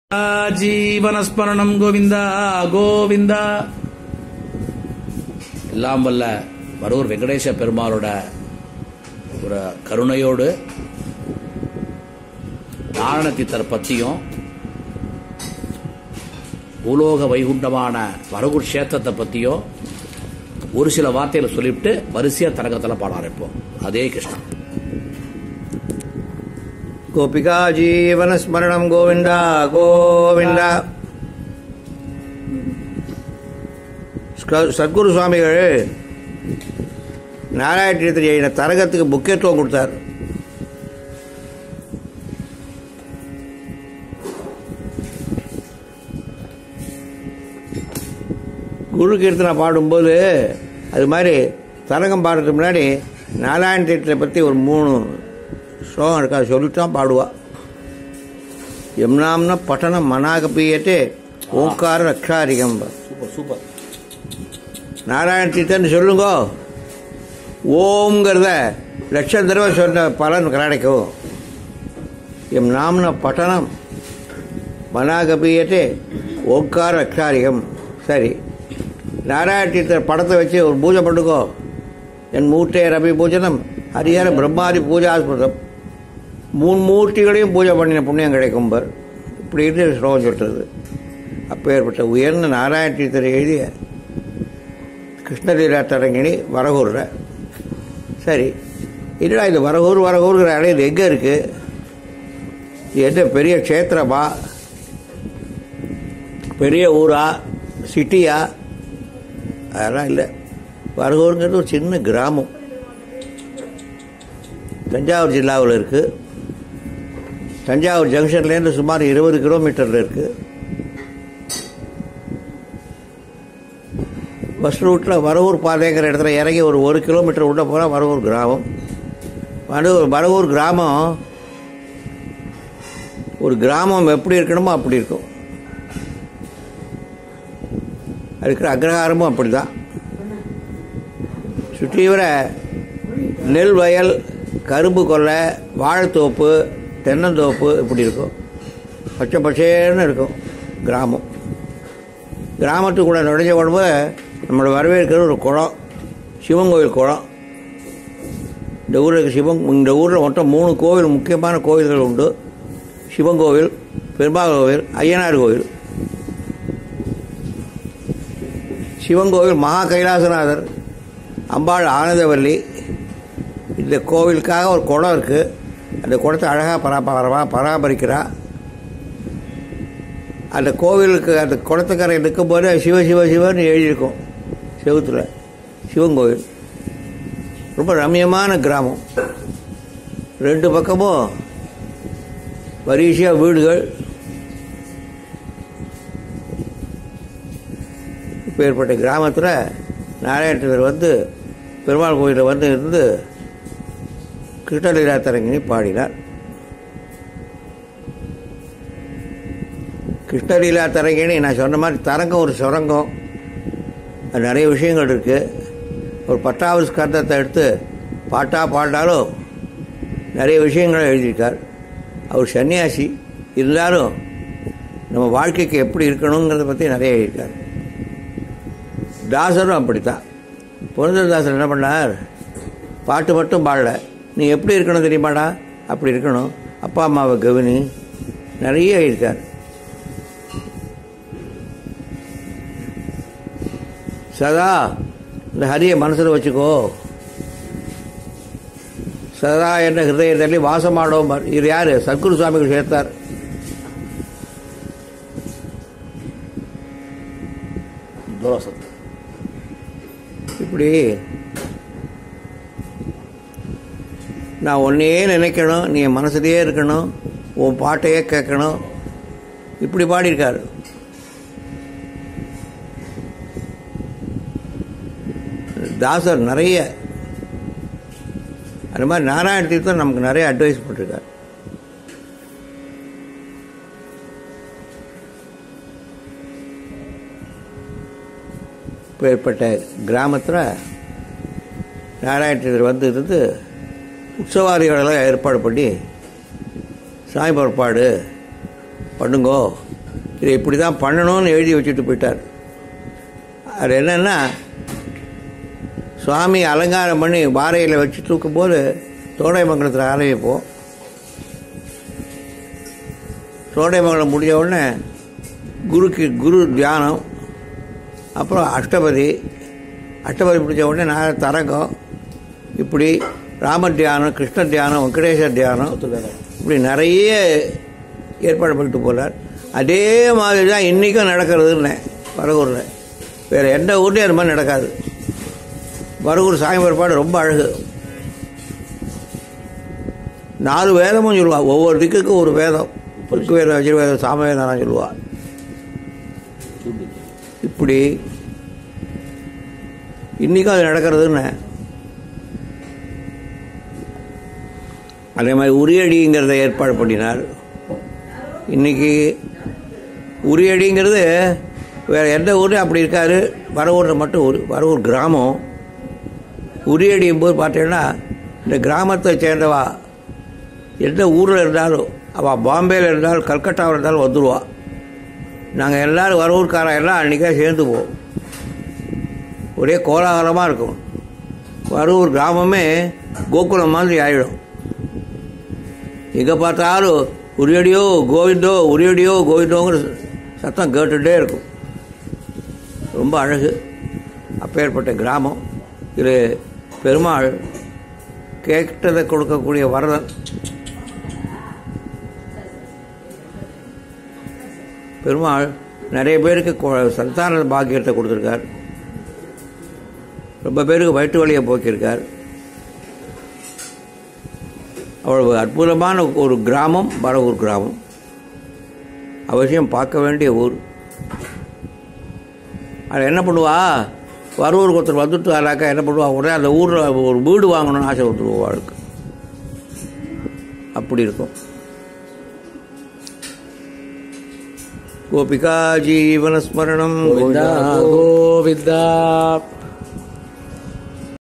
ஜீவனஸ்மரணம் கோவிந்தா கோவிந்தா எல்லாம் வல்ல வரூர் வெங்கடேச பெருமாளோட ஒரு கருணையோடு நாரணத்தித்தர் பற்றியும் பூலோக வைகுண்டமான வரகூர் கஷேத்திரத்தை பற்றியும் ஒரு சில வார்த்தைகளை சொல்லிவிட்டு வரிசையா தரகத்தில் பாட ஆரம்பிப்போம் அதே கிருஷ்ணன் गोपिका जीवनस्मरणं गोविन्द गोविन्द ஸ்க- சத்குரு சுவாமிகள் நாராயண தீர்த்தர் எழுதின தரகத்துக்கு முக்கியத்துவம் கொடுத்தார் குரு கீர்த்தனை பாடும்போது அது மாதிரி தரகம் பாடுறதுக்கு முன்னாடி நாராயண தீர்த்தத்தை பற்றி ஒரு மூணு ஸ்லோகம் இருக்கு அதை சொல்லித்தான் பாடுவா எம்னாம்ன பட்டணம் மனாக பீயத்தே ஓங்கார ரக்ஷாரிகம் சூப்பர் சூப்பர் நாராயண தீர்த்தன்னு சொல்லுங்க ஓம்ங்கிறத லட்சம் தடவை சொன்ன பலன் கிடைக்கும் எம் நாம்ன பட்டணம் மனாகபீயத்தே ஓங்கார ரக்ஷாரிகம் சரி நாராயண தீர்த்தர் படத்தை வச்சு ஒரு பூஜை பண்ணுங்கோ என் மூர்த்தே ரவி பூஜனம் ஹரிஹர பிரம்மாதி பூஜாஸ்பதம் மூணு மூர்த்திகளையும் பூஜை பண்ணின புண்ணியம் கிடைக்கும் பர் இப்படின்னு ஸ்லோகம் சொல்றது அப்பேற்பட்ட உயர்ந்த நாராயண தீர்த்தர் எழுதிய கிருஷ்ணலீலா தரங்கிணி வரகூர்ற சரி இல்லைடா இது வரகூர் வரகூர்ங்கிற இடம் இது எங்கே இருக்குது இது என்ன பெரிய க்ஷேத்திரமா பெரிய ஊரா சிட்டியா அதெல்லாம் இல்லை வரகூருங்கிறது ஒரு சின்ன கிராமம் தஞ்சாவூர் ஜில்லாவில் இருக்குது தஞ்சாவூர் ஜங்ஷன்லேருந்து சுமார் இருபது கிலோமீட்டரில் இருக்குது பஸ் ரூட்டில் வரவூர் பாதைங்கிற இடத்துல இறங்கி ஒரு ஒரு கிலோமீட்டர் உள்ள போனால் வரவூர் கிராமம் வரவூர் வரவூர் கிராமம் ஒரு கிராமம் எப்படி இருக்கணுமோ அப்படி இருக்கும் இருக்கிற அக்ரஹாரமும் அப்படி தான் சுற்றிவர நெல் வயல் கரும்பு கொல்லை வாழைத்தோப்பு தென்னந்தோப்பு இப்படி இருக்கும் பச்சை பச்சேன்னு இருக்கும் கிராமம் கிராமத்துக்குள்ளே நுழைஞ்ச உடம்பு நம்மளை வரவேற்கிற ஒரு குளம் சிவன் கோவில் குளம் இந்த ஊரில் சிவன் இந்த ஊரில் மொத்தம் மூணு கோவில் முக்கியமான கோவில்கள் உண்டு சிவன் கோவில் பெருமாள் கோவில் ஐயனார் கோவில் சிவன் கோவில் மகா கைலாசநாதர் அம்பாள் ஆனந்தவல்லி இந்த கோவிலுக்காக ஒரு குளம் இருக்குது அந்த குளத்தை அழகாக பரா பரா பராமரிக்கிறா அந்த கோவிலுக்கு அந்த குளத்துக்கரை நிற்கும்போது சிவ சிவ சிவன்னு எழுதியிருக்கும் செவுத்துல சிவன் கோவில் ரொம்ப ரம்யமான கிராமம் ரெண்டு பக்கமும் வரிசையாக வீடுகள் இப்போ ஏற்பட்ட கிராமத்தில் நாராயணத்தர் வந்து பெருமாள் கோயிலில் வந்து இருந்து கிருஷ்ணலீலா தரங்கினி பாடினார் கிருஷ்ணலீலா தரங்கிணி நான் சொன்ன மாதிரி தரங்கம் ஒரு சுரங்கம் அது நிறைய விஷயங்கள் இருக்குது ஒரு பத்தாவது ஸ்கந்தத்தை எடுத்து பாட்டாக பாடினாலும் நிறைய விஷயங்களை எழுதியிருக்கார் அவர் சன்னியாசி இருந்தாலும் நம்ம வாழ்க்கைக்கு எப்படி இருக்கணுங்கிறத பற்றி நிறைய எழுதியிருக்கார் தாசரும் அப்படித்தான் புரந்தரதாசர் என்ன பண்ணார் பாட்டு மட்டும் பாடல நீ எப்படி இருக்கணும் தெரியுமாடா அப்படி இருக்கணும் அப்பா அம்மாவை கவனி நிறைய இருக்கார் சதா இந்த ஹரியை மனசில் வச்சுக்கோ சதா என்ற ஹிருதயத்தில் வாசமாடவும் இது யாரு சத்குரு சுவாமிகள் சேர்த்தார் துரோசத் இப்படி நான் ஒன்றையே நினைக்கணும் நீ என் மனசுலயே இருக்கணும் உன் பாட்டையே கேட்கணும் இப்படி பாடியிருக்காரு தாசர் நிறைய அந்த மாதிரி நாராயண தீர்த்தம் நமக்கு நிறைய அட்வைஸ் பண்ணிருக்காரு இப்பேற்பட்ட கிராமத்தில் நாராயணத்தில் வந்து இருந்து உற்சவாதிகளெல்லாம் ஏற்பாடு பண்ணி சாமி புறப்பாடு பண்ணுங்கோ இதை இப்படி தான் பண்ணணும்னு எழுதி வச்சுட்டு போயிட்டார் அது என்னன்னா சுவாமி அலங்காரம் பண்ணி பாறையில் வச்சு தூக்கும்போது தோடைமங்கலத்தில் ஆரம்பிப்போம் தோடைமங்கலம் முடிஞ்ச உடனே குருக்கு குரு தியானம் அப்புறம் அஷ்டபதி அஷ்டபதி முடிஞ்ச உடனே நான் தரங்கம் இப்படி ராம தியானம் கிருஷ்ண தியானம் வெங்கடேஸ்வர் தியானம் இப்படி நிறைய ஏற்பாடு பண்ணிட்டு போகிறார் அதே மாதிரி தான் இன்றைக்கும் நடக்கிறதுன்னு வரகூரில் வேறு எந்த ஊர்லேயும் அது மாதிரி நடக்காது வரகூர் சாமி ஏற்பாடு ரொம்ப அழகு நாலு வேதமும் சொல்லுவா ஒவ்வொரு திக்குக்கும் ஒரு வேதம் ருக்கு வேதம் வஜ்ரவேதம் சாமவேதம் சொல்லுவா இப்படி இன்னைக்கும் அது நடக்கிறதுன்னு அதே மாதிரி உரியடிங்கிறத ஏற்பாடு பண்ணினார் இன்னைக்கு உரியடிங்கிறது வேறு எந்த ஊர்லையும் அப்படி இருக்காரு வரவூரில் மட்டும் ஒரு வரவூர் கிராமம் உரியடியும் போது பார்த்தீங்கன்னா இந்த கிராமத்தை சேர்ந்தவா எந்த ஊரில் இருந்தாலும் அவள் பாம்பேயில் இருந்தாலும் கல்கட்டாவில் இருந்தாலும் வந்துடுவா நாங்கள் எல்லோரும் வரவூர்கார எல்லாம் அன்றைக்கே சேர்ந்து போவோம் ஒரே கோலாகலமாக இருக்கும் வரூர் கிராமமே கோகுலம் மாதிரி ஆகிடும் எங்கே பார்த்தாலும் உரியடியோ கோவிந்தோ உரியடியோ கோவிந்தோங்கிற சத்தம் கேட்டுகிட்டே இருக்கும் ரொம்ப அழகு அப்பேற்பட்ட கிராமம் இது பெருமாள் கேட்டதை கொடுக்கக்கூடிய வரதன் பெருமாள் நிறைய பேருக்கு கொ- சந்தான பாக்கியத்தை கொடுத்துருக்கார் ரொம்ப பேருக்கு வயிற்று வலியை போக்கியிருக்கார் அவ்வளவு அற்புதமான ஒரு கிராமம் பரவூர் கிராமம் அவசியம் பார்க்க வேண்டிய ஊர் அது என்ன பண்ணுவா வரூருக்கு ஒருத்தர் வந்துட்டு வராக்கா என்ன பண்ணுவா உடனே அந்த ஊரில் ஒரு வீடு வாங்கணும்னு ஆசை வந்துருவா அவளுக்கு அப்படி இருக்கும் கோபிகா ஜீவனஸ்மரணம் கோவிந்தா கோவிந்தா